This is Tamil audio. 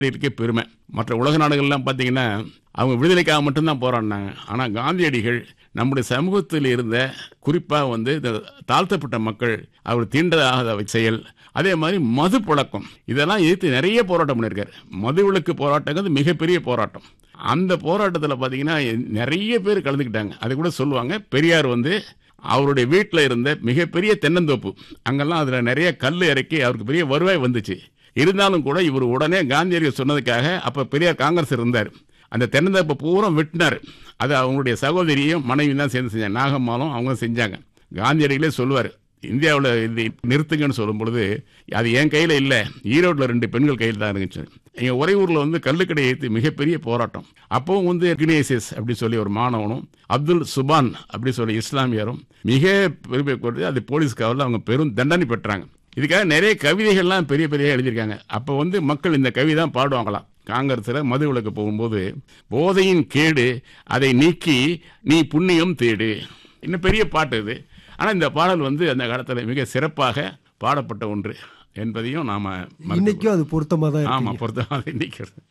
இருக்கே பெருமை மற்ற உலக நாடுகள்லாம் பார்த்தீங்கன்னா அவங்க விடுதலைக்காக மட்டும்தான் போராடினாங்க ஆனால் காந்தியடிகள் நம்முடைய சமூகத்தில் இருந்த குறிப்பாக வந்து இந்த தாழ்த்தப்பட்ட மக்கள் அவர் தீண்டதாகாத செயல் அதே மாதிரி மது புழக்கம் இதெல்லாம் எதிர்த்து நிறைய போராட்டம் பண்ணியிருக்காரு மது விலக்கு போராட்டங்கிறது மிகப்பெரிய போராட்டம் அந்த போராட்டத்தில் பார்த்தீங்கன்னா நிறைய பேர் கலந்துக்கிட்டாங்க அது கூட சொல்லுவாங்க பெரியார் வந்து அவருடைய வீட்டில் இருந்த மிகப்பெரிய தென்னந்தோப்பு அங்கெல்லாம் அதில் நிறைய கல் இறக்கி அவருக்கு பெரிய வருவாய் வந்துச்சு இருந்தாலும் கூட இவர் உடனே காந்தியடிகள் சொன்னதுக்காக அப்போ பெரியார் காங்கிரஸ் இருந்தார் அந்த தென்னந்தோப்பை பூரா வெட்டினார் அது அவங்களுடைய சகோதரியும் மனைவியும் தான் சேர்ந்து செஞ்சாங்க நாகம்மாலும் அவங்க செஞ்சாங்க காந்தியடிகளே சொல்லுவார் இந்தியாவில் இது நிறுத்துங்கன்னு சொல்லும் பொழுது அது என் கையில் இல்லை ஈரோட்டில் ரெண்டு பெண்கள் கையில் தான் இருந்துச்சு எங்கள் உறையூரில் வந்து கல்லுக்கடை ஏற்றி மிகப்பெரிய போராட்டம் அப்பவும் வந்து கினேசியஸ் அப்படி சொல்லி ஒரு மாணவனும் அப்துல் சுபான் அப்படி சொல்லி இஸ்லாமியரும் மிக பெருமை கொடுத்து அது போலீஸ் காவலில் அவங்க பெரும் தண்டனை பெற்றாங்க இதுக்காக நிறைய கவிதைகள்லாம் பெரிய பெரிய எழுதியிருக்காங்க அப்போ வந்து மக்கள் இந்த கவி தான் பாடுவாங்களாம் காங்கிரஸில் மது விளக்கு போகும்போது போதையின் கேடு அதை நீக்கி நீ புண்ணியம் தேடு இன்னும் பெரிய பாட்டு இது ஆனால் இந்த பாடல் வந்து அந்த காலத்தில் மிக சிறப்பாக பாடப்பட்ட ஒன்று என்பதையும் நாம் இன்னைக்கும் அது பொருத்தமாக தான் இருக்கு ஆமாம் பொருத்தமாக நிற்கிறது